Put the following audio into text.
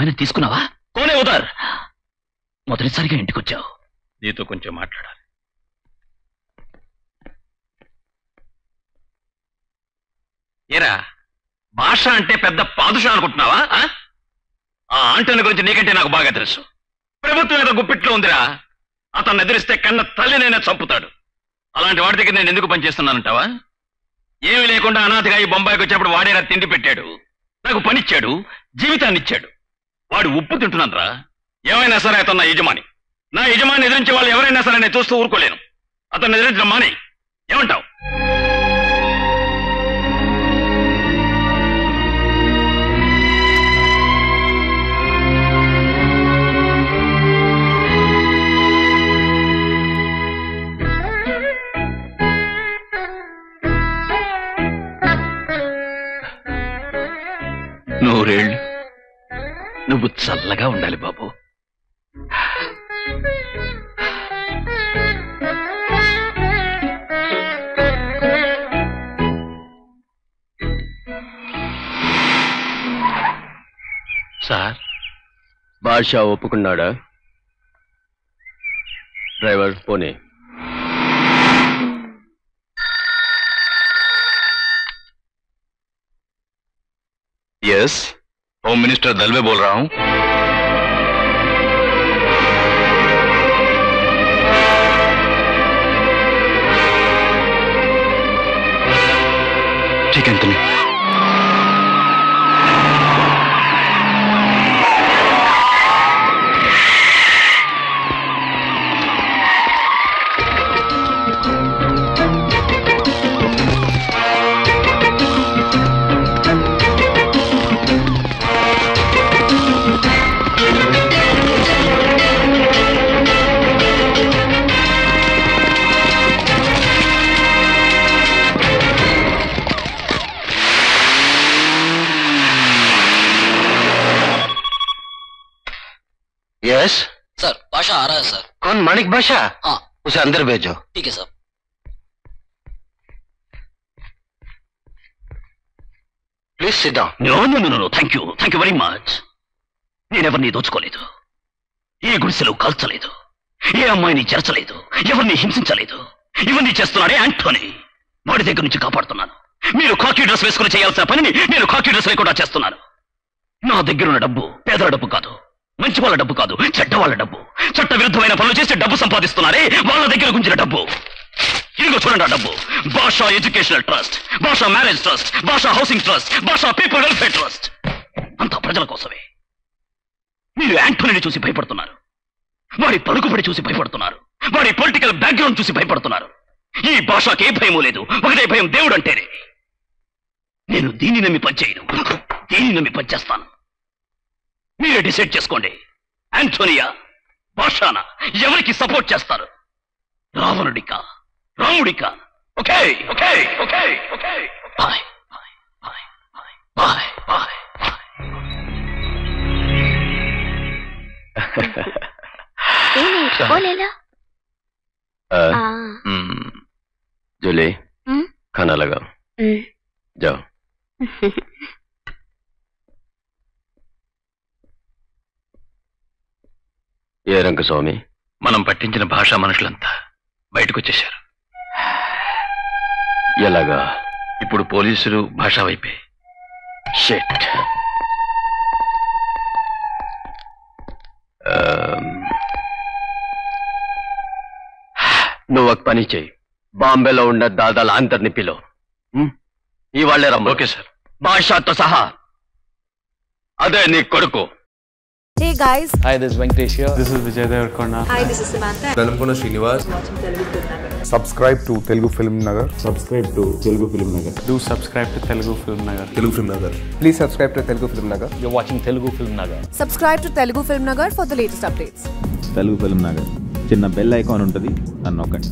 ఏమైనా తీసుకున్నావా కోనే ఉదర్ మొదటిసారిగా ఇంటికి వచ్చావు నీతో కొంచెం మాట్లాడాలి ఏరా భాష అంటే పెద్ద పాదుషం అనుకుంటున్నావా ఆ? ఆ ఆంటోని గురించి నీకంటే నాకు బాగా తెలుసు ప్రభుత్వం ఏదో గుప్పిట్లో ఉందిరా అతన్ని ఎదిరిస్తే కన్న తల్లినైనా చంపుతాడు అలాంటి వాడి దగ్గర నేను ఎందుకు పనిచేస్తున్నానంటావా ఏమీ లేకుండా అనాథగా ఈ బొంబాయికి వచ్చినప్పుడు వాడేరా తిండి పెట్టాడు నాకు పనిచ్చాడు జీవితాన్ని ఇచ్చాడు వాడు ఉప్పు తింటున్నాను ఏమైనా సరే అతను నా యజమాని నా యజమాని ఎదిరించే వాళ్ళు ఎవరైనా సరే నేను చూస్తూ ఊరుకోలేను అతన్ని ఎదిరించడం మాని ఏమంటావు నూరేళ్ళు నువ్వు చల్లగా ఉండాలి బాబు సార్ భాష ఒప్పుకున్నాడా డ్రైవర్ పోనీ यस होम मिनिस्टर दलवे बोल रहा हूँ ठीक है एंथनी यस सर बादशाह आ रहा है सर कौन माणिक बादशाह हाँ उसे अंदर भेजो ठीक है sir please sit down no no no no thank you thank you very much నేనెవరిని దోచుకోలేదు ఏ గుడిసెలు కాల్చలేదు ఏ అమ్మాయిని చేర్చలేదు ఎవరిని హింసించలేదు ఇవన్నీ చేస్తున్నాడే యాంటోనీ వాడి దగ్గర నుంచి కాపాడుతున్నాను మీరు కాకి డ్రెస్ వేసుకుని చేయాల్సిన పనిని నేను కాకి డ్రెస్ లేకుండా చేస్తున్నాను నా దగ్గర ఉన్న డబ్బు పేదల డబ్బు కాదు మంచి వాళ్ళ డబ్బు కాదు చెడ్డ వాళ్ళ డబ్బు చట్ట విరుద్ధమైన పనులు చేసి డబ్బు సంపాదిస్తున్నారే వాళ్ళ దగ్గర గుంచిన డబ్బు ఇదిగో చూడండి ఆ డబ్బు Basha educational trust Basha marriage trust Basha housing trust Basha people welfare trust అంతా ప్రజల కోసమే మీరు యాంటోనీని చూసి భయపడుతున్నారు వాడి పలుకుబడి చూసి భయపడుతున్నారు వాడి పొలిటికల్ బ్యాక్గ్రౌండ్ చూసి భయపడుతున్నారు ఈ భాషకి ఏ భయమూ లేదు ఒకటే భయం దేవుడు అంటేనే నేను దీన్ని నమ్మి పనిచేయను దీన్ని నమ్మి పనిచేస్తాను మీరే డిసైడ్ చేసుకోండి యాంటోనియా భాషానా ఎవరికి సపోర్ట్ చేస్తారు రావణుడికా రాముడికా okay okay okay okay bye bye bye bye bye ఏమి बोलेला हाँ जूली हम्म? खाना लगाओ हम्म। जाओ ఏ రంగస్వామి మనం పట్టించిన భాషా మనుషులంతా బయటకు వచ్చేశారు ఎలాగా ఇప్పుడు పోలీసులు భాషా వైపే షెట్ నువ్వు ఒక పని చెయ్యి బాంబేలో ఉన్న దాదాల అందరిని పిలో ఇవాళ్ళే రమ్మ ఓకే సార్ భాషతో సహా అదే నీ కొడుకు Hey guys, Hi, this is Venkatesh here. This is Vijay Devarkonda. hi, this is Samantha. Velankonda Srinivas subscribe to Telugu Film Nagar. Subscribe to Telugu Film Nagar. Do subscribe to Telugu Film Nagar. Telugu film Nagar Please subscribe to Telugu Film Nagar. You're watching Telugu Film Nagar. Subscribe to Telugu Film Nagar for the latest updates. Telugu film Nagar చిన్న bell icon ఉంటుంది అని నొక్కండి